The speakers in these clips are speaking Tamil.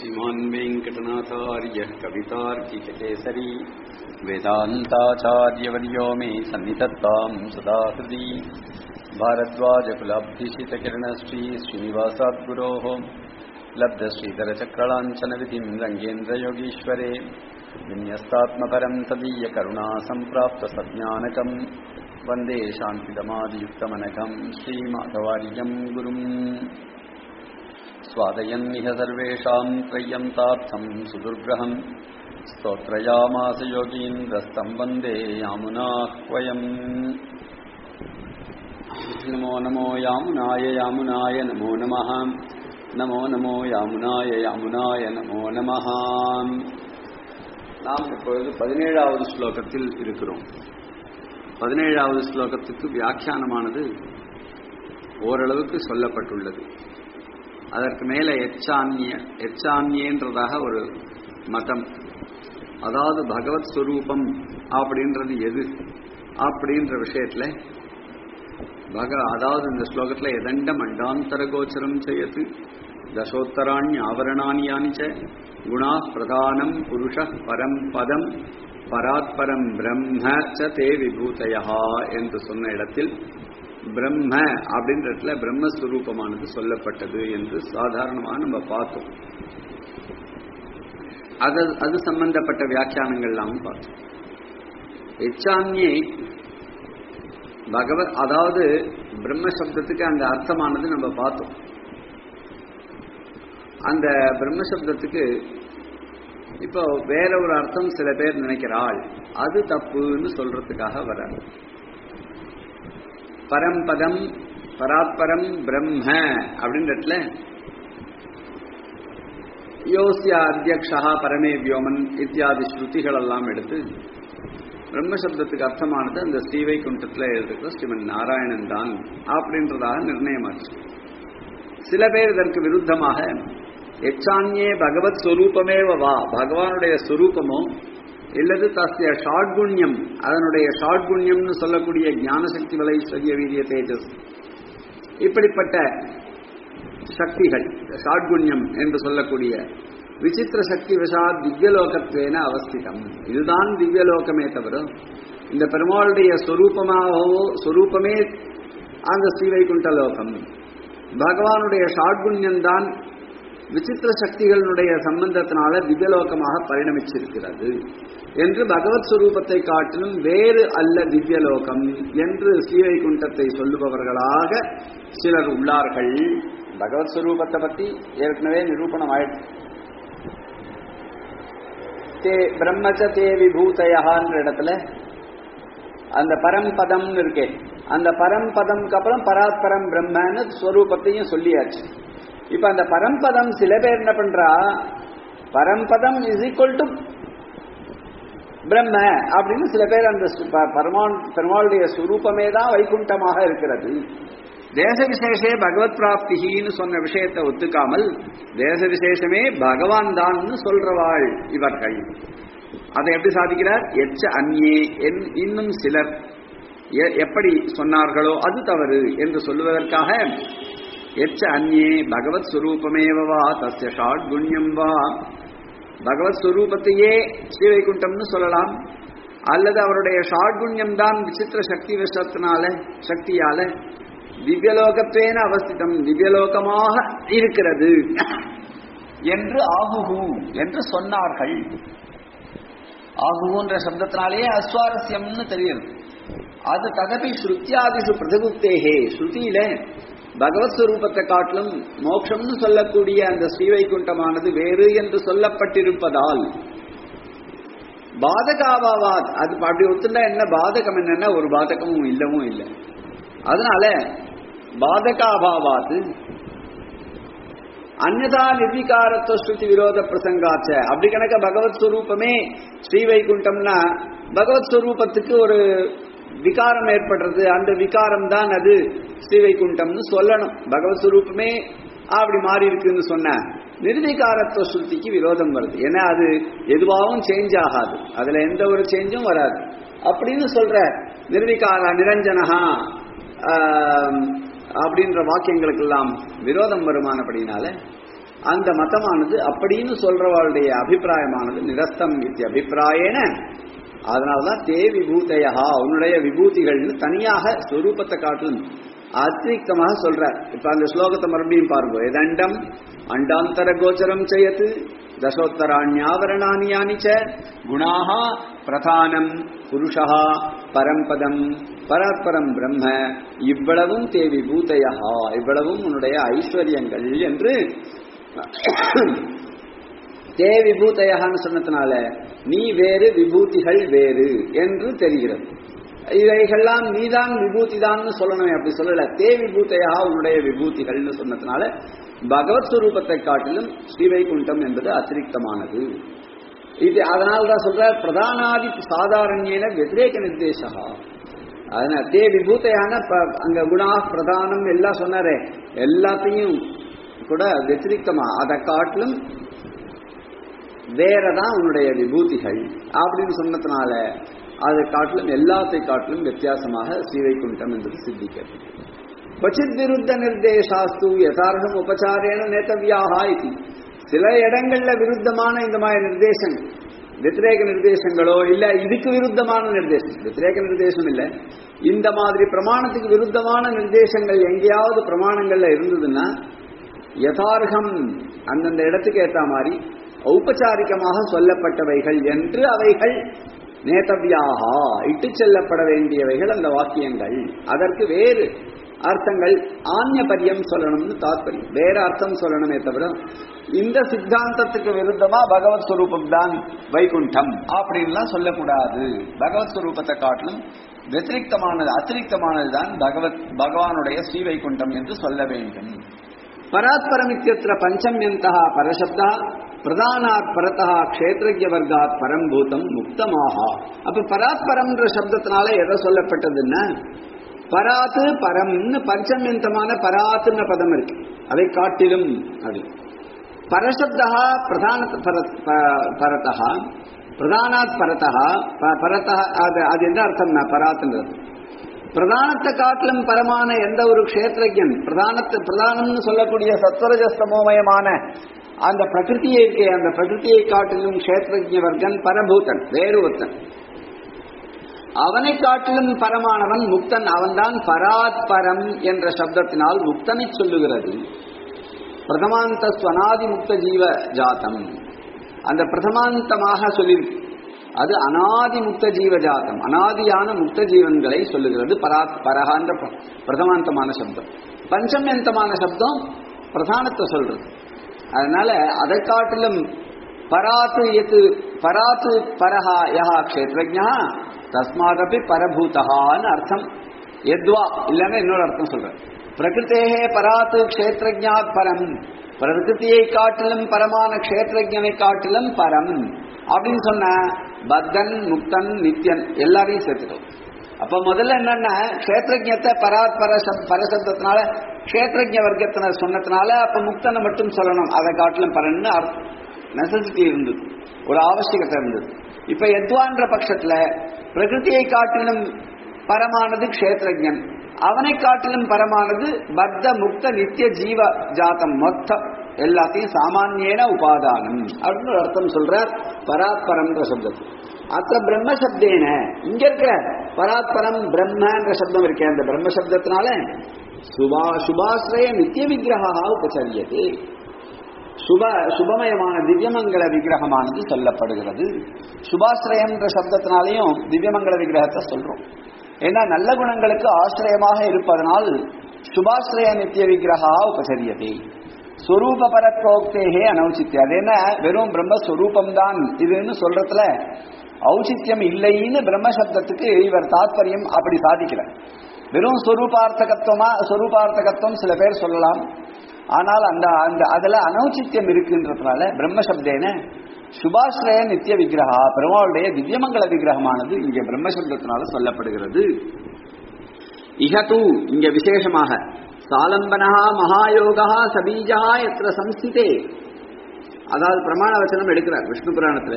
श्रीमान् वेङ्कटनाथार्यः कवितार्किककेसरी वेदान्ताचार्यवर्यो मे सन्निधत्ताम् सदा हृदि भारद्वाजकुलाब्धिशितकिरणश्री श्रीनिवासाद्गुरोः लब्धश्रीधरचक्रलाञ्छनविधिम् रङ्गेन्द्रयोगीश्वरे विन्यस्तात्मपरम् तदीयकरुणा सम्प्राप्तसज्ञानकम् वन्दे शान्तिदमादियुक्तमनघम् श्रीमाधवार्यम् गुरुम् स्वादयन्निह सर्वेषाम् त्रय्यन्तार्थम् सुदुर्ग्रहम् स्तोत्रयामास योगीन्द्रस्तम् वन्दे यामुनाह्वयम् नमो नमो यामुनाय यामुनाय नमो नमः नमो नमो यामुनाय यामुनाय नमो நமः நாம் இப்பொழுது பதினேழாவது ஸ்லோகத்தில் இருக்கிறோம் பதினேழாவது ஸ்லோகத்துக்கு வியாக்கியானமானது ஓரளவுக்கு சொல்லப்பட்டுள்ளது அதற்கு மேல எச்சான்ய எச்சான்யன்றதாக ஒரு மதம் அதாவது பகவத் ஸ்வரூபம் அப்படின்றது எது அப்படின்ற விஷயத்துல பக அதாவது இந்த ஸ்லோகத்துல எதண்ட மண்டாந்தர கோச்சரம் செய்யது தசோத்தராணி ஆவரணானி யானிச்ச குணா பிரதானம் புருஷ பரம் பதம் பராத்பரம் பிரம்ம ச தே விபூதயா என்று சொன்ன இடத்தில் பிரம்ம அப்படின்ற இடத்துல பிரம்மஸ்வரூபமானது சொல்லப்பட்டது என்று சாதாரணமாக நம்ம பார்த்தோம் அது அது சம்பந்தப்பட்ட வியாக்கியானங்கள்லாம் பார்த்தோம் எச்சான்யே பகவத் அதாவது பிரம்ம சப்தத்துக்கு அந்த அர்த்தமானது நம்ம பார்த்தோம் அந்த பிரம்ம சப்தத்துக்கு இப்போ வேற ஒரு அர்த்தம் சில பேர் நினைக்கிறாள் அது தப்புன்னு சொல்றதுக்காக வராது பரம்பதம் பராத்பரம் பிரம்ம அப்படின்றதுல யோசியா அத்தியக்ஷா பரமே வியோமன் இத்தியாதி ஸ்ருதிகள் எல்லாம் எடுத்து பிரம்மசப்தத்துக்கு அர்த்தமானது அந்த ஸ்ரீவை குண்டத்தில் எழுதுகிற ஸ்ரீமன் நாராயணன் தான் அப்படின்றதாக நிர்ணயமாச்சு சில பேர் இதற்கு விருத்தமாக எச்சான்யே பகவத் ஸ்வரூபமேவ வா பகவானுடைய ஸ்வரூபமோ இல்லது தஸ்ய ஷாட்குண்யம் அதனுடைய ஷாட்குண்யம்னு சொல்லக்கூடிய ஞானசக்தி வலைஸ்வரிய வீரிய தேஜஸ் இப்படிப்பட்ட சக்திகள் ஷாட்குண்யம் என்று சொல்லக்கூடிய விசித்திர சக்தி விஷாத் திவ்யலோகத்வேன அவஸ்திதம் இதுதான் திவ்யலோகமே தவிர இந்த பெருமாளுடைய ஸ்வரூபமாகவோ ஸ்வரூபமே அந்த ஸ்ரீவைகுண்ட லோகம் பகவானுடைய ஷாட்குண்யம் தான் விசித்திர சக்திகளுடைய சம்பந்தத்தினால திவ்யலோகமாக பரிணமிச்சிருக்கிறது என்று பகவத் ஸ்வரூபத்தை காட்டிலும் வேறு அல்ல திவ்யலோகம் என்று ஸ்ரீவைகுண்டத்தை சொல்லுபவர்களாக சிலர் உள்ளார்கள் பகவத் ஸ்வரூபத்தை பத்தி ஏற்கனவே நிரூபணம் ஆயிடுச்சு தே பிரம்மச்ச தே விபூதயான்ற இடத்துல அந்த பரம்பதம் இருக்கே அந்த பரம்பதம்க்கு அப்புறம் பராத்பரம் பிரம்மன்னு ஸ்வரூபத்தையும் சொல்லியாச்சு இப்ப அந்த பரம்பதம் சில பேர் என்ன பண்றா பரம்பதம் இஸ் ஈக்குவல் டு பிரம்ம அப்படின்னு சில பேர் அந்த பரமான் பெருமாளுடைய சுரூபமே தான் வைகுண்டமாக இருக்கிறது தேச விசேஷே பகவத் பிராப்திகின்னு சொன்ன விஷயத்தை ஒத்துக்காமல் தேச விசேஷமே பகவான் தான் சொல்றவாள் இவர்கள் அதை எப்படி சாதிக்கிறார் எச்ச அந்யே இன்னும் சிலர் எப்படி சொன்னார்களோ அது தவறு என்று சொல்லுவதற்காக எச்ச அந்யே பகவத் ஸ்வரூபமேவா தஸ்ய ஷாட் குண்யம் வா பகவத் ஸ்வரூபத்தையே ஸ்ரீவைகுண்டம்னு சொல்லலாம் அல்லது அவருடைய ஷாட்குண்யம் தான் விசித்திர சக்தி விஷத்தினால சக்தியால திவ்யலோகத்தேன அவஸ்திதம் திவ்யலோகமாக இருக்கிறது என்று ஆகுகு என்று சொன்னார்கள் ஆகுன்ற சப்தத்தினாலேயே அஸ்வாரஸ்யம்னு தெரியுது அது தகப்பி ஸ்ருத்தியாதிசு பிரதிகுப்தேகே ஸ்ருதியில பகவத் ஸ்வரூபத்தை காட்டிலும் மோட்சம்னு சொல்லக்கூடிய அந்த ஸ்ரீவைகுண்டமானது வேறு என்று சொல்லப்பட்டிருப்பதால் பாதகாவாவாத் அது அப்படி ஒத்துண்டா என்ன பாதகம் என்னன்னா ஒரு பாதகமும் இல்லவும் இல்லை அதனால பாதகாபாவாத் அந்நதா நிர்விகாரத்துவ ஸ்ருதி விரோத பிரசங்காச்ச அப்படி கணக்க பகவத் ஸ்வரூபமே ஸ்ரீவைகுண்டம்னா பகவத் ஸ்வரூபத்துக்கு ஒரு விகாரம் ஏற்படுறது அந்த விகாரம் தான் அது ஸ்ரீவைகுண்டம்னு சொல்லணும் பகவத் ஸ்வரூபமே அப்படி மாறி இருக்குன்னு சொன்ன நிர்விகாரத்துவ ஸ்ருதிக்கு விரோதம் வருது ஏன்னா அது எதுவாகவும் சேஞ்ச் ஆகாது அதுல எந்த ஒரு சேஞ்சும் வராது அப்படின்னு சொல்ற நிர்விகார நிரஞ்சனஹா அப்படின்ற வாக்கியங்களுக்கெல்லாம் விரோதம் வருமானபடினால அந்த மதமானது அப்படின்னு சொல்றவளுடைய அபிப்பிராயமானது நிரஸ்தம் இத்தி அபிப்பிராயேன அதனாலதான் தே விபூதையா உன்னுடைய விபூதிகள்னு தனியாக ஸ்வரூபத்தை காட்டிலும் அத்திரிக்தமாக சொல்றார் இப்ப அந்த ஸ்லோகத்தை மறுபடியும் பாருங்க எதண்டம் அண்டாந்தர கோச்சரம் செய்யத்து தசோத்தராண்யாவரணானி யானி ச குணாக பிரதானம் புருஷா பரம்பதம் பராத்பரம் பிரம்ம இவ்வளவும் தே விபூதையா இவ்வளவும் உன்னுடைய ஐஸ்வர்யங்கள் என்று தே விபூதையான்னு சொன்னதுனால நீ வேறு விபூதிகள் வேறு என்று தெரிகிறது இவைகள்லாம் நீதான் விபூதி தான் சொல்லணும் அப்படி சொல்லல தே விபூத்தையா உன்னுடைய விபூதிகள்னு சொன்னதுனால பகவத் சுரூபத்தை காட்டிலும் ஸ்ரீவைகுண்டம் என்பது அத்திரிக்தமானது இது அதனால்தான் சொல்ற பிரதானாதி சாதாரண்யன வெதிரேக நிர்தேசா அதனால தே விபூத்தையான ப- அங்க குணா பிரதானம் எல்லாம் சொன்னாரே எல்லாத்தையும் கூட வெத்திரிக்தமா அதை காட்டிலும் வேறதான் உன்னுடைய விபூதிகள் அப்படின்னு சொன்னதுனால அதை காட்டிலும் எல்லாத்தை காட்டிலும் வித்தியாசமாக ஸ்ரீவைகுண்டம் என்பது சித்திக்கிறது கொச்சித் விருத்த நிர்தேசாஸ்து யதார்த்தம் உபச்சாரேன நேத்தவியாக இது சில இடங்கள்ல விருத்தமான இந்த மாதிரி நிர்தேசம் வெத்திரேக நிர்தேசங்களோ இல்ல இதுக்கு விருத்தமான நிர்தேசம் வெத்திரேக நிர்தேசம் இல்ல இந்த மாதிரி பிரமாணத்துக்கு விருத்தமான நிர்தேசங்கள் எங்கேயாவது பிரமாணங்கள்ல இருந்ததுன்னா யதார்த்தம் அந்தந்த இடத்துக்கு ஏத்த மாதிரி ஔபச்சாரிகமாக சொல்லப்பட்டவைகள் என்று அவைகள் நேதவியாக இட்டு செல்லப்பட வேண்டியவைகள் அந்த வாக்கியங்கள் அதற்கு வேறு அர்த்தங்கள் ஆன்யபரியம் சொல்லணும்னு தாத்பரியம் வேற அர்த்தம் சொல்லணுமே தவிர இந்த சித்தாந்தத்துக்கு விருத்தமா பகவத் ஸ்வரூபம் தான் வைகுண்டம் அப்படின்லாம் சொல்லக்கூடாது பகவத் ஸ்வரூபத்தை காட்டிலும் வெத்திரிக்தமானது அத்திரிக்தமானது தான் பகவத் பகவானுடைய ஸ்ரீ வைகுண்டம் என்று சொல்ல வேண்டும் பராத்பரமித்தியத்திர பஞ்சமியந்தः பரசப்தா பிரதானாத் பரதா க்ஷேத்ரஜ வர்க்காத் பரம்பூதம் முக்தமாக அப்ப பராத்பரம்ன்ற சப்தத்தினால எதை சொல்லப்பட்டதுன்னா பராத்து பரம்னு பஞ்சமியந்தமான பராத்துன்ற பதம் இருக்கு அதை காட்டிலும் அது பரசப்தா பிரதான பரதா பிரதானாத் பரதா ப- பரதா அது அது என்ன அர்த்தம்னா பராத்துன்றது பிரதானத்தை காட்டிலும் பரமான எந்த ஒரு க்ஷேத்திரஜன் பிரதானத்தை பிரதானம்னு சொல்லக்கூடிய சத்வரஜஸ்தமோமயமான அந்த பிரகிருதியை இருக்கே அந்த பிரகிருதியை காட்டிலும் க்ஷேத்திரஜ வர்க்கன் பரபூதன் வேறு ஒருத்தன் அவனை காட்டிலும் பரமானவன் முக்தன் அவன்தான் பராத் பரம் என்ற சப்தத்தினால் முக்தனை சொல்லுகிறது பிரதமாந்த ஸ்வனாதி முக்த ஜீவ ஜாத்தம் அந்த பிரதமாந்தமாக சொல்லியிருக்கு அது அனாதி முக்த ஜீவ ஜாத்தம் அனாதியான முக்த ஜீவன்களை சொல்லுகிறது பராத் பரகான்ற பிர- பிரதமாந்தமான சப்தம் பஞ்சமியந்தமான சப்தம் பிரதானத்தை சொல்றது அதனால அதை காட்டிலும் பராத்து எத்து பராத்து பரஹா யஹா க்ஷேத்ரஜா தஸ்மாதபி பரபூதகான்னு அர்த்தம் எத்வா இல்லைன்னா இன்னொரு அர்த்தம் சொல்றேன் பிரகிருத்தேகே பராத்து க்ஷேத்ரஜாத் பரம் பிரகிருதியை காட்டிலும் பரமான க்ஷேத்ரஜனை காட்டிலும் பரம் அப்படின்னு சொன்ன பத்தன் முக்தன் நித்யன் எல்லாரையும் சேர்த்துட்டோம் அப்ப முதல்ல என்னன்னா க்ஷேத்ரஜத்தை பராத் பரசப் பரசப்தத்தினால க்ஷேத்ரஜ வர்க்கத்தினர் சொன்னதுனால அப்ப முக்தனை மட்டும் சொல்லணும் அதை காட்டிலும் பரன்னு நெசசிட்டி இருந்தது ஒரு ஆவசியகத்தை இருந்தது இப்ப எத்வான்ற பட்சத்துல பிரகிருதியை காட்டிலும் பரமானது க்ஷேத்ரஜன் அவனை காட்டிலும் பரமானது பத்த முக்த நித்திய ஜீவ ஜாத்தம் மொத்தம் எல்லாத்தையும் சாமானியன உபாதானம் அப்படின்னு ஒரு அர்த்தம் சொல்றார் பராத்பரம்ன்ற சப்தத்துக்கு அத்த பிரம்ம சப்தேன இங்க இருக்கிற பராத்பரம் பிரம்மன்ற சப்தம் இருக்கே அந்த பிரம்ம சப்தத்தினால சுபா சுபாஸ்ரய நித்திய விக்கிரகா உபச்சரியது சுப சுபமயமான திவ்யமங்கல விக்கிரகமானது சொல்லப்படுகிறது சுபாஸ்ரயம்ன்ற சப்தத்தினாலையும் திவ்யமங்கல விக்கிரகத்தை சொல்றோம் ஏன்னா நல்ல குணங்களுக்கு ஆசிரியமாக இருப்பதனால் சுபாஸ்ரய நித்திய விக்கிரகா உபசரியதே ஸ்வரூப பரத்வோக்தேகே அனௌச்சித்யம் அது என்ன வெறும் பிரம்மஸ்வரூபம் தான் இதுன்னு சொல்றதுல ஔச்சித்யம் இல்லைன்னு பிரம்ம சப்தத்துக்கு இவர் தாத்பரியம் அப்படி சாதிக்கிறார் வெறும் ஸ்வரூபார்த்தகத்துவமா ஸ்வரூபார்த்தகத்துவம் சில பேர் சொல்லலாம் ஆனால் அந்த அந்த அதுல அனௌச்சித்யம் இருக்குன்றதுனால பிரம்ம சப்தேன சுபாஸ்ரய நித்திய விக்கிரகா பெருமாளுடைய திவ்யமங்கல விக்கிரகமானது இங்க பிரம்ம சப்தத்தினால சொல்லப்படுகிறது இகது இங்க விசேஷமாக சாலம்பனா மகாயோகா சபீஜா எத்திர சம்ஸ்திதே அதாவது பிரமாண வச்சனம் எடுக்கிறார் விஷ்ணு புராணத்துல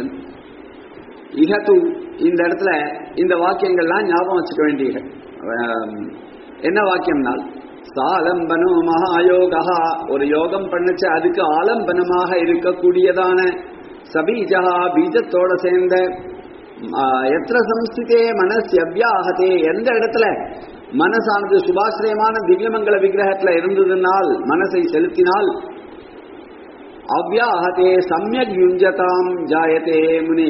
இகது இந்த இடத்துல இந்த வாக்கியங்கள்லாம் ஞாபகம் வச்சுக்க வேண்டிய அஹ், என்ன வாக்கியம்னால் சாலம்பனோ மகாயோகா ஒரு யோகம் பண்ணுச்சு அதுக்கு ஆலம்பனமாக இருக்கக்கூடியதான சபீஜா பீஜத்தோட சேர்ந்த எத்திர சம்ஸ்திதே மனசு அவ்யாகதே எந்த இடத்துல மனசானது சுபாசிரயமான திவ்யமங்கல விக்கிரகத்துல இருந்ததுனால் மனசை செலுத்தினால் அவ்யாகதே சமயக் யுஞ்சதாம் ஜாயதே முனே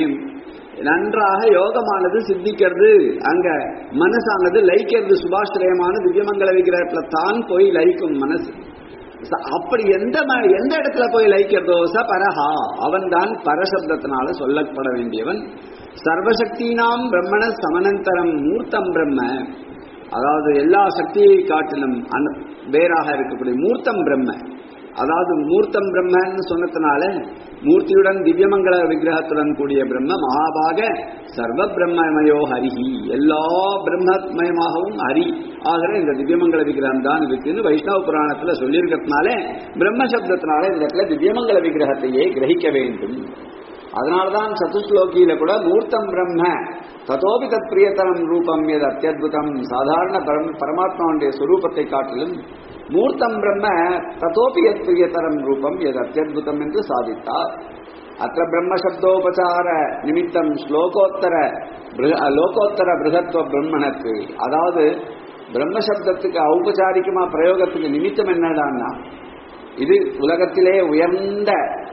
நன்றாக யோகமானது சித்திக்கிறது அங்க மனசானது லயிக்கிறது சுபாசிரயமான திவ்யமங்கல விக்கிரகத்துல தான் போய் லயிக்கும் மனசு அப்படி எந்த எந்த இடத்துல போய் லயிக்கிறதோ ச பரஹா அவன் தான் பரசப்தத்தினால சொல்லப்பட வேண்டியவன் சர்வசக்தினாம் பிரம்மண சமனந்தரம் மூர்த்தம் பிரம்ம அதாவது எல்லா சக்தியை காட்டிலும் வேறாக இருக்கக்கூடிய மூர்த்தம் பிரம்ம அதாவது மூர்த்தம் பிரம்மன்னு சொன்னதுனால மூர்த்தியுடன் திவ்யமங்கல விக்கிரகத்துடன் கூடிய பிரம்ம மகாபாக சர்வ பிரம்மமயோ ஹரிஹி எல்லா பிரம்மமயமாகவும் ஹரி ஆகிற இந்த திவ்யமங்கல விக்கிரகம் தான் இருக்குன்னு வைஷ்ணவ புராணத்துல சொல்லியிருக்கிறதுனால பிரம்ம சப்தத்தினால இந்த இடத்துல திவ்யமங்கல விக்கிரகத்தையே கிரகிக்க வேண்டும் அதனால்தான் சதுஸ்லோகியில கூட மூர்த்தம் பிரம்ம ததோபி தத் பிரியத்தரம் ரூபம் எது அத்தியுதம் சாதாரண பரமாத்மாவுடைய சுரூபத்தை காட்டிலும் மூர்த்தம் பிரம்ம ததோபி எத் பிரியத்தரம் ரூபம் எது அத்தியுதம் என்று சாதித்தார் அத்த பிரம்மசப்தோபசார நிமித்தம் ஸ்லோகோத்தர லோகோத்தர பிருகத்துவ பிரம்மனுக்கு அதாவது பிரம்மசப்தத்துக்கு ஔபச்சாரிகமா பிரயோகத்துக்கு நிமித்தம் என்னடான்னா இது உலகத்திலே உயர்ந்த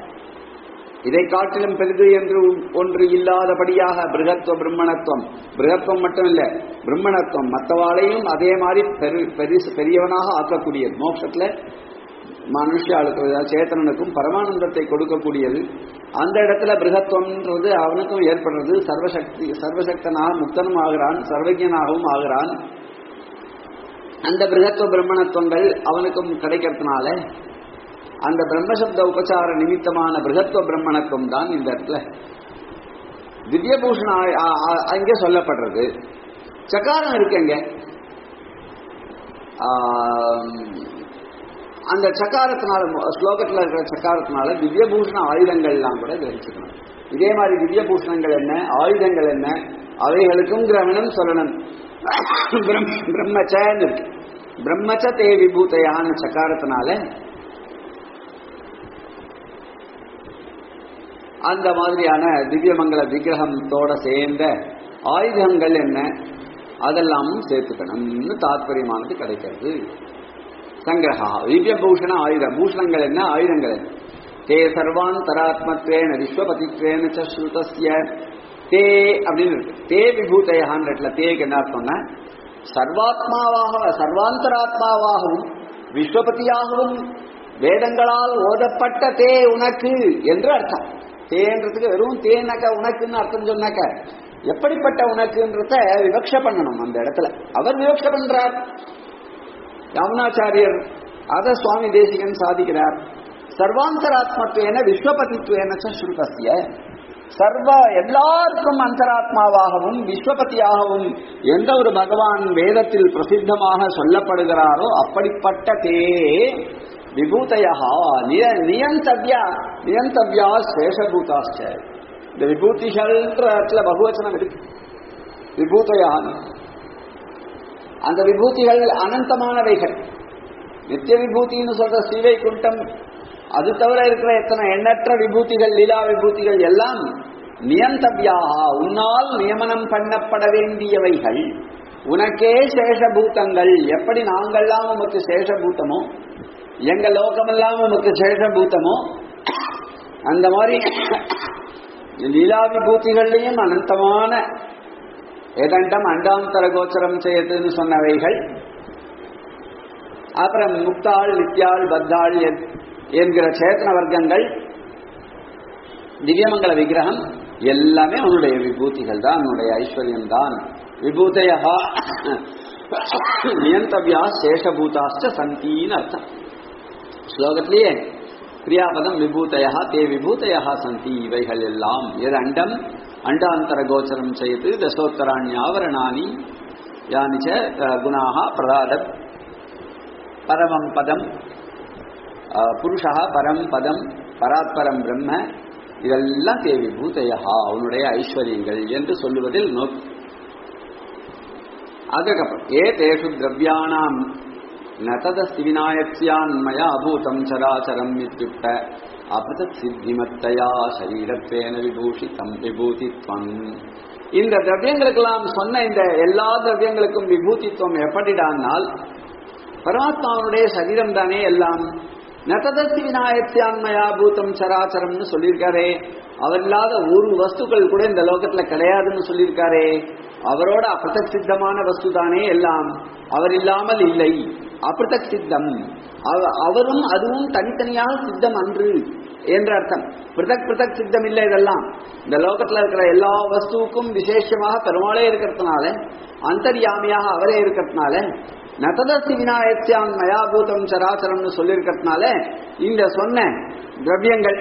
இதை காட்டிலும் பெரிது என்று ஒன்று இல்லாதபடியாக பிருகத்துவ பிரம்மணத்துவம் பிருகத்துவம் மட்டும் இல்ல பிரம்மணத்துவம் மற்றவாளையும் அதே மாதிரி பெரு பெரிசு பெரியவனாக ஆக்கக்கூடியது மோட்சத்துல மனுஷாளுக்கு சேத்தனனுக்கும் பரமானந்தத்தை கொடுக்கக்கூடியது அந்த இடத்துல பிருகத்துவம்ன்றது அவனுக்கும் ஏற்படுறது சர்வசக்தி சர்வசக்தனாக முக்தனும் ஆகிறான் சர்வஜனாகவும் ஆகிறான் அந்த பிருகத்துவ பிரம்மணத்துவங்கள் அவனுக்கும் கிடைக்கிறதுனால அந்த பிரம்மசப்த உபச்சார நிமித்தமான பிருகத்துவ பிரம்மணத்துவம் தான் இந்த இடத்துல திவ்யபூஷண அங்கே சொல்லப்படுறது சக்காரம் இருக்குங்க அந்த சக்காரத்தினால ஸ்லோகத்தில் இருக்கிற சக்காரத்தினால திவ்யபூஷண ஆயுதங்கள்லாம் கூட கிரகிச்சுக்கணும் இதே மாதிரி திவ்யபூஷணங்கள் என்ன ஆயுதங்கள் என்ன அவைகளுக்கும் கிரகணம் சொல்லணும் பிரம்மச்சன்னு இருக்கு பிரம்மச்ச தே விபூத்தையான சக்காரத்தினால அந்த மாதிரியான திவ்யமங்கல விக்கிரகத்தோட சேர்ந்த ஆயுதங்கள் என்ன அதெல்லாமும் சேர்த்துக்கணும்னு தாத்பரியமானது கிடைக்கிறது சங்கிரகா திவ்ய பூஷண ஆயுத பூஷணங்கள் என்ன ஆயுதங்கள் என்ன தே சர்வாந்தராத்மத்வேன விஸ்வபதித்வேன ஸ்ருதஸ்ய தே அப்படின்னு இருக்கு தே விபூதையான் இடத்துல தேக்கு என்ன அர்த்தம்னா சர்வாத்மாவாக சர்வாந்தராத்மாவாகவும் விஸ்வபதியாகவும் வேதங்களால் ஓதப்பட்ட தே உனக்கு என்று அர்த்தம் தேன்றதுக்கு வெறும் தேனாக்க உனக்குன்னு அர்த்தம் சொன்னாக்க எப்படிப்பட்ட உனக்குன்றத விவக்ஷ பண்ணணும் அந்த இடத்துல அவர் விவக்ஷ பண்றார் யாமுனாச்சாரியர் அத சுவாமி தேசிகன் சாதிக்கிறார் சர்வாந்தராத்மத்துவேன விஸ்வபதித்துவேன ஸ்ருதஸ்ய சர்வ எல்லாருக்கும் அந்தராத்மாவாகவும் விஸ்வபதியாகவும் எந்த ஒரு பகவான் வேதத்தில் பிரசித்தமாக சொல்லப்படுகிறாரோ அப்படிப்பட்ட தே விபூதையா நியந்தவ்யா நியந்தவ்யா சேஷபூதாச்ச இந்த விபூதிகள்ன்ற பகுவச்சனம் இருக்கு விபூதையான் அந்த விபூதிகள் அனந்தமானவைகள் நித்திய விபூதின்னு சொல்ற ஸ்ரீவை குண்டம் அது தவிர இருக்கிற எத்தனை எண்ணற்ற விபூதிகள் லீலா விபூதிகள் எல்லாம் நியந்தவ்யாக உன்னால் நியமனம் பண்ணப்பட வேண்டியவைகள் உனக்கே சேஷபூதங்கள் எப்படி நாங்கள்லாம் உமக்கு சேஷபூதமோ எங்க லோகமெல்லாம் உமக்கு சேஷபூதமோ அந்த மாதிரி லீலா விபூதிகள்லையும் அனந்தமான ஏதண்டம் அண்டாந்தர கோச்சரம் செய்யுதுன்னு சொன்னவைகள் அப்புறம் முக்தாள் நித்யாள் பத்தாள் என்கிற சேத்தன வர்க்கங்கள் திவ்யமங்கல விக்கிரகம் எல்லாமே அவனுடைய விபூதிகள் தான் அவனுடைய ஐஸ்வர்யம் தான் விபூதையா நியந்தவியா சேஷபூதாச்ச சந்தின்னு அர்த்தம் ஸ்லோகத்திலேயே கிரியாபதம் விபூதையா தே விபூதையா சந்தி இவைகள் எல்லாம் எது அண்டம் அண்டாந்தர கோச்சரம் செய்து தசோத்தராண்யாவரணானி யானி ச குணாக பிரதாதத் பரமம் பதம் புருஷா பரம் பதம் பராத்பரம் பிரம்ம இதெல்லாம் தேவி பூதையா அவனுடைய ஐஸ்வர்யங்கள் என்று சொல்லுவதில் நோக்கு அதுக்கப்புறம் ஏ தேஷு திரவியானாம் ந ததஸ்தி விநாயக்யான் மயா பூதம் சராச்சரம் இத்தியுக்த அபிருதக் சித்திமத்தையா சரீரத்வேன விபூஷிதம் விபூதித்வம் இந்த திரவியங்களுக்கெல்லாம் சொன்ன இந்த எல்லா திரவியங்களுக்கும் விபூதித்துவம் எப்படிடானால் பரமாத்மாவுடைய சரீரம் தானே எல்லாம் நததஸ்தி விநாயகத்தியான்மயா பூதம் சராச்சரம்னு சொல்லியிருக்காரே அவர் இல்லாத ஒரு வஸ்துக்கள் கூட இந்த லோகத்துல கிடையாதுன்னு சொல்லியிருக்காரே அவரோட அபிரதக் சித்தமான வஸ்து தானே எல்லாம் அவர் இல்லாமல் இல்லை அபிரதக் சித்தம் அவ- அவரும் அதுவும் தனித்தனியாக சித்தம் அன்று என்ற அர்த்தம் பிருதக் பிருதக் சித்தம் இல்லை இதெல்லாம் இந்த லோகத்துல இருக்கிற எல்லா வஸ்துவுக்கும் விசேஷமாக பெருமாளே இருக்கிறதுனால அந்தர்யாமியாக அவரே இருக்கிறதுனால நததஸ்தி விநாயகத்தியான் மயாபூதம் சராசரம்னு சொல்லியிருக்கிறதுனால இந்த சொன்ன திரவியங்கள்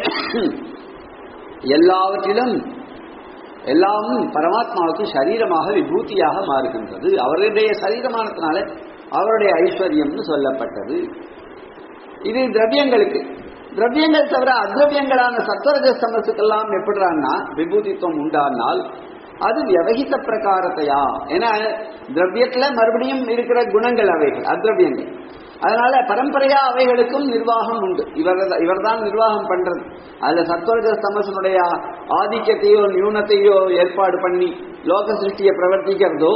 எல்லாவற்றிலும் எல்லாமும் பரமாத்மாவுக்கு சரீரமாக விபூதியாக மாறுகின்றது அவருடைய சரீரமானதுனால அவருடைய ஐஸ்வர்யம்னு சொல்லப்பட்டது இது திரவியங்களுக்கு திரவியங்கள் தவிர அத்ரவியங்களான சத்வரஜ சமசுக்கெல்லாம் எப்படிறான்னா விபூதித்துவம் உண்டானால் அது வியவகித பிரகாரத்தையா ஏன்னா திரவியத்துல மறுபடியும் இருக்கிற குணங்கள் அவைகள் அத்ரவியங்கள் அதனால பரம்பரையா அவைகளுக்கும் நிர்வாகம் உண்டு இவர் இவர்தான் நிர்வாகம் பண்றது அதுல சத்வரஜ தமசனுடைய ஆதிக்கத்தையோ நியூனத்தையோ ஏற்பாடு பண்ணி லோக சிருஷ்டியை பிரவர்த்திக்கிறதோ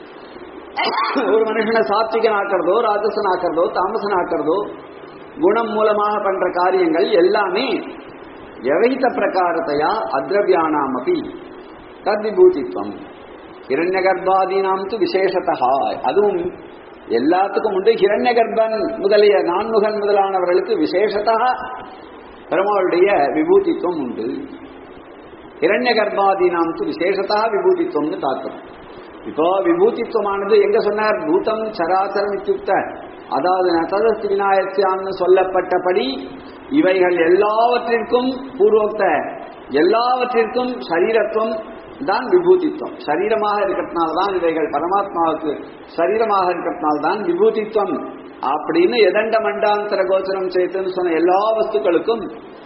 ஒரு மனுஷனை சாத்விகன் ஆக்கிறதோ ராஜசன் ஆக்கிறதோ தாமசன் ஆக்கிறதோ குணம் மூலமாக பண்ற காரியங்கள் எல்லாமே எவைத்த பிரகாரத்தையா அத்ரவியானாம் அப்படி தத்விபூதித்வம் ஹிரண்ய கர்ப்பாதீனாம் து விசேஷத்தா அதுவும் எல்லாத்துக்கும் உண்டு ஹிரண்ய கர்ப்பன் முதலிய நான்முகன் முதலானவர்களுக்கு விசேஷத்தா பெருமாளுடைய விபூதித்துவம் உண்டு ஹிரண்ய கர்ப்பாதீனாம் து விசேஷத்தா விபூதித்துவம்னு தாக்கம் இப்போ விபூதித்துவமானது எங்க சொன்னார் பூதம் சராசரம் இத்தியுக்த அதாவது நததஸ்தி விநாயகத்தியான்னு சொல்லப்பட்டபடி இவைகள் எல்லாவற்றிற்கும் பூர்வோக்த எல்லாவற்றிற்கும் சரீரத்துவம் தான் விபூதித்துவம் சரீரமாக இருக்கிறதுனால தான் இவைகள் பரமாத்மாவுக்கு சரீரமாக இருக்கிறதுனால தான் விபூதித்துவம் அப்படின்னு எதண்ட மண்டாந்தர கோச்சரம் சேர்த்துன்னு சொன்ன எல்லா வஸ்துக்களுக்கும்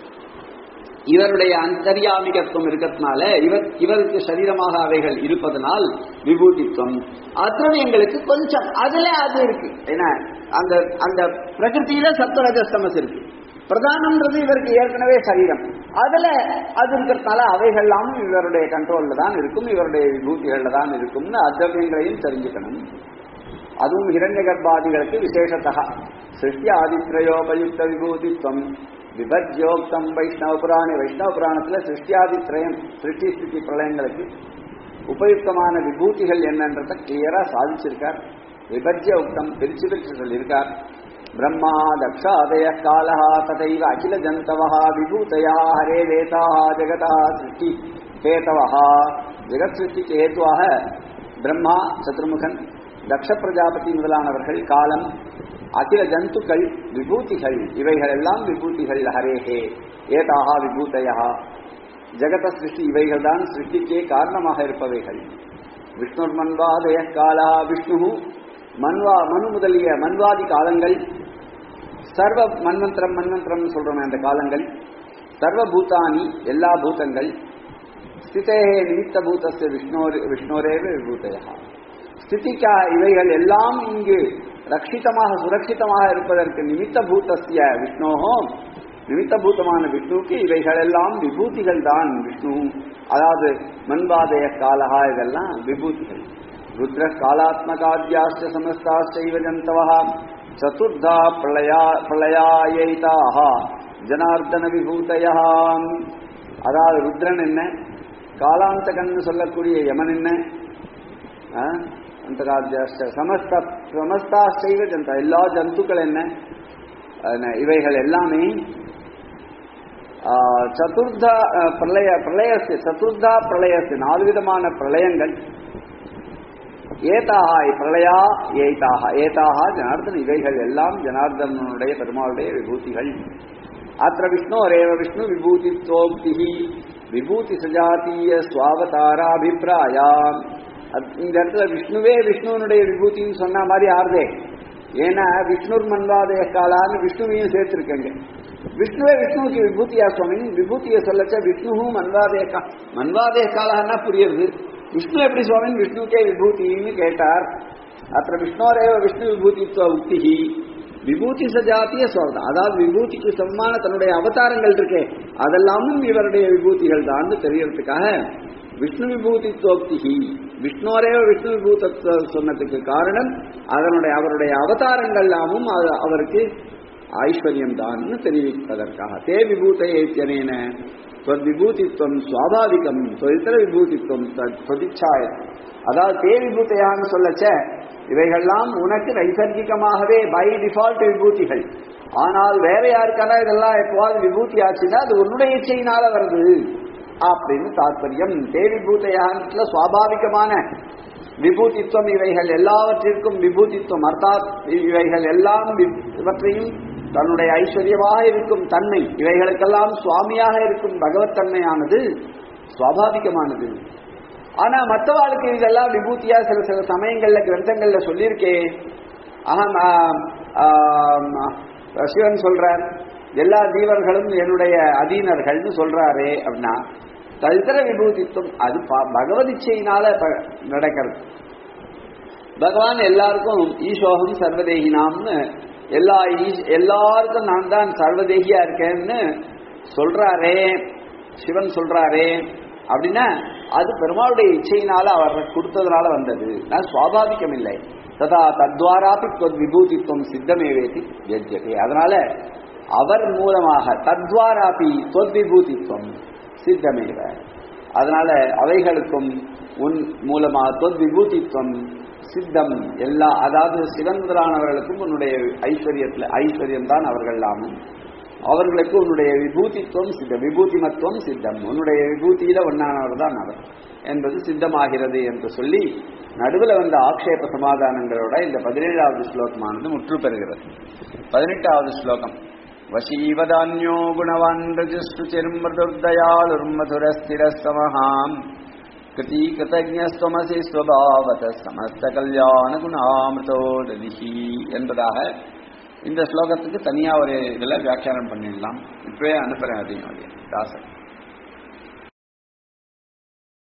இவருடைய அந்தரியாமிகத்துவம் இருக்கிறதுனால இவர் இவருக்கு சரீரமாக அவைகள் இருப்பதனால் விபூதித்துவம் அத்ரவியங்களுக்கு கொஞ்சம் அதுல அது இருக்கு ஏன்னா அந்த அந்த பிரகிருத்தியில சத்வரஜஸ்தமஸ் இருக்கு பிரதானம்ன்றது இவருக்கு ஏற்கனவே சரீரம் அதுல அது இருக்கிறதுனால அவைகள்லாம் இவருடைய கண்ட்ரோல்ல தான் இருக்கும் இவருடைய விபூதிகள்ல தான் இருக்கும்னு அத்ரவியங்களையும் தெரிஞ்சுக்கணும் அதுவும் இரண்ய கர்ப்பாதிகளுக்கு விசேஷத்தா சிருஷ்டி ஆதித்ரயோபயுக்த விபூதித்வம் விபஜ்யோக்தம் வைஷ்ணவ புராணி வைஷ்ணவ புராணத்துல சிருஷ்டியாதித்ரயம் சிருஷ்டி ஸ்திதி பிரளயங்களுக்கு உபயுக்தமான விபூதிகள் என்னன்றத கிளியரா சாதிச்சிருக்கார் விபஜ்ய உக்தம் பிரிச்சு பிரிச்சு சொல்லியிருக்கார் பிரம்மா தக்ஷாதய காலஹா ததைவ அகில ஜந்தவஹா விபூதயா ஹரே வேதா ஜெகதா சிருஷ்டி ஹேதவஹா ஜெகத் சிருஷ்டிக்கு ஹேத்துவாக பிரம்மா சத்ருமுகன் தக்ஷ பிரஜாபதி முதலானவர்கள் காலம் அகில ஜந்துக்கள் விபூதிகள் இவைகள் எல்லாம் விபூதிகள் ஹரேஹே ஏதாக விபூதயா ஜெகத சிருஷ்டி இவைகள் தான் சிருஷ்டிக்கே காரணமாக இருப்பவைகள் விஷ்ணு மன்வாதய காலா விஷ்ணு மன்வா மனு முதலிய மன்வாதி காலங்கள் சர்வ மன்வந்திரம் மன்வந்திரம் சொல்றோம் அந்த காலங்கள் சர்வ பூதானி எல்லா பூதங்கள் ஸ்திதே நிமித்த பூதஸ்ய விஷ்ணோர் விஷ்ணோரேவ விபூதயா ஸ்திதிக்கா இவைகள் எல்லாம் இங்கு ரட்சிதமாக சுரட்சிதமாக இருப்பதற்கு நிமித்த பூதஸ்ய விஷ்ணோஹோ நிமித்த பூதமான விஷ்ணுவுக்கு இவைகள் எல்லாம் விபூதிகள் தான் விஷ்ணு அதாவது மண்பாதய காலஹா இதெல்லாம் விபூதிகள் ருத்ர காலாத்மகாத்யாச்ச சமஸ்தாச்சைவ ஜந்தவா சதுர்தா பிரளயா பிரளயாயைதாக ஜனார்தன விபூதயா அதாவது ருத்ரன் என்ன காலாந்தகன் சொல்லக்கூடிய யமன் என்ன ಅಂತರಾಜ್ಯಾಶ್ಚ ಸಮಸ್ತ ಸಮಸ್ತಾಶ್ಚೈವ ಜಂತ எல்லா ஜந்துக்கள் என்ன இவைகள் எல்லாமே சதுர்த பிரளய பிரளயஸ்து சதுர்தா பிரளயஸ்து நாலு விதமான பிரளயங்கள் ஏதாக பிரளயா ஏதாக ஏதாக ஜனார்தன் இவைகள் எல்லாம் ஜனார்தனுடைய பெருமாளுடைய விபூதிகள் அத்த விஷ்ணோரேவ விஷ்ணு விபூதித்வோக்தி விபூதி சஜாத்திய சுவாவதாராபிப்பிராயாம் இந்த இடத்துல விஷ்ணுவே விஷ்ணுவனுடைய விபூதின்னு சொன்ன மாதிரி ஆறுதே ஏன்னா விஷ்ணுர் மன்வாதய காலான்னு விஷ்ணுவையும் சேர்த்திருக்கேங்க விஷ்ணுவே விஷ்ணுவுக்கு விபூதியா சுவாமி விபூதியை சொல்லச்ச விஷ்ணுவும் மன்வாதய கா மன்வாதய காலான்னா புரியுது விஷ்ணு எப்படி சுவாமி விஷ்ணுக்கே விபூதின்னு கேட்டார் அப்புறம் விஷ்ணோரேவ விஷ்ணு விபூதித்துவ உக்தி விபூதி சஜாத்திய சோதம் அதாவது விபூதிக்கு சமமான தன்னுடைய அவதாரங்கள் இருக்கே அதெல்லாமும் இவருடைய விபூதிகள் தான் தெரியறதுக்காக விஷ்ணு விபூதி தோக்திகி விஷ்ணுவரே விஷ்ணு விபூத சொன்னதுக்கு காரணம் அதனுடைய அவருடைய அவதாரங்கள் எல்லாமும் அது- அவருக்கு ஐஸ்வர்யம் தான் தெரிவிப்பதற்காக தே விபூதையேத்தியனேன விபூதித்வம் சுவாபாவிகம் தொழித்தர விபூதித்வம் தொதிச்சாய அதாவது தே விபூத்தையான்னு சொல்லச்ச இவைகள்லாம் உனக்கு நைசர்கிகமாகவே பை டிஃபால்ட் விபூதிகள் ஆனால் வேற யாருக்கான இதெல்லாம் எப்போவாது விபூதி ஆச்சுன்னா அது உன்னுடைய இச்சையினால வருது அப்படின்னு தாற்பயம் தே விபூத்தையான்ல சுவாபாவிகமான விபூதித்துவம் இவைகள் எல்லாவற்றிற்கும் விபூதித்துவம் அர்த்தாத் இவைகள் எல்லாம் வி- இவற்றையும் தன்னுடைய ஐஸ்வர்யமாக இருக்கும் தன்மை இவைகளுக்கெல்லாம் சுவாமியாக இருக்கும் பகவத் தன்மையானது சுவாபாவிகமானது ஆனா மற்றவாளுக்கு இதெல்லாம் விபூதியா சில சில சமயங்கள்ல கிரந்தங்கள்ல சொல்லியிருக்கே ஆஹ் ஆம், ஆம், சிவன் சொல்றார் எல்லா ஜீவர்களும் என்னுடைய அதீனர்கள்னு சொல்றாரே அப்படின்னா தரித்திர விபூதித்துவம் அது ப- பகவத் இச்சையினால ப- நடக்கிறது பகவான் எல்லாருக்கும் ஈசோகம் சர்வதேகினாம்னு எல்லா ஈஸ்- எல்லாருக்கும் நான் தான் சர்வதேகியா இருக்கேன்னு சொல்றாரே சிவன் சொல்றாரே அப்படின்னா அது பெருமாளுடைய இச்சையினால அவர் கொடுத்ததுனால வந்தது நான் சுவாபாவிகம் இல்லை ததா தத்வாராபி தொத் விபூதித்துவம் சித்தமேவேதி வியஜ்யதே அதனால அவர் மூலமாக தத்வாராபி தொத் விபூதித்துவம் சித்தமேவ அதனால அவைகளுக்கும் உன் மூலமாக தொத் விபூதித்துவம் சித்தம் எல்லா அதாவது சிவன் முதலானவர்களுக்கும் உன்னுடைய ஐஸ்வர்யத்தில் ஐஸ்வர்யம் தான் அவர்கள் எல்லாமும் அவர்களுக்கு உன்னுடைய விபூதித்துவம் சித்தம் விபூதிமத்துவம் சித்தம் உன்னுடைய விபூதியில ஒன்னானவர் தான் அவர் என்பது சித்தமாகிறது என்று சொல்லி நடுவில் வந்த ஆக்ஷேப சமாதானங்களோட இந்த பதினேழாவது ஸ்லோகமானது முற்று பெறுகிறது பதினெட்டாவது ஸ்லோகம் வசீவதான்யோ குணவான் ரஜுஷ்டுச்சிர்மதுர்தயாளுர்மதுரஸ்திரஸ்தமஹாம் கிருதி கிருத்தஜஸ்வமசி ஸ்வபாவத சமஸ்த கல்யாண குணாமிருதோ ததிஹி என்பதாக இந்த ஸ்லோகத்துக்கு தனியா ஒரு இதுல வியாக்கியானம் பண்ணிடலாம் இப்பவே அனுப்புறேன் அதையும் தாசன்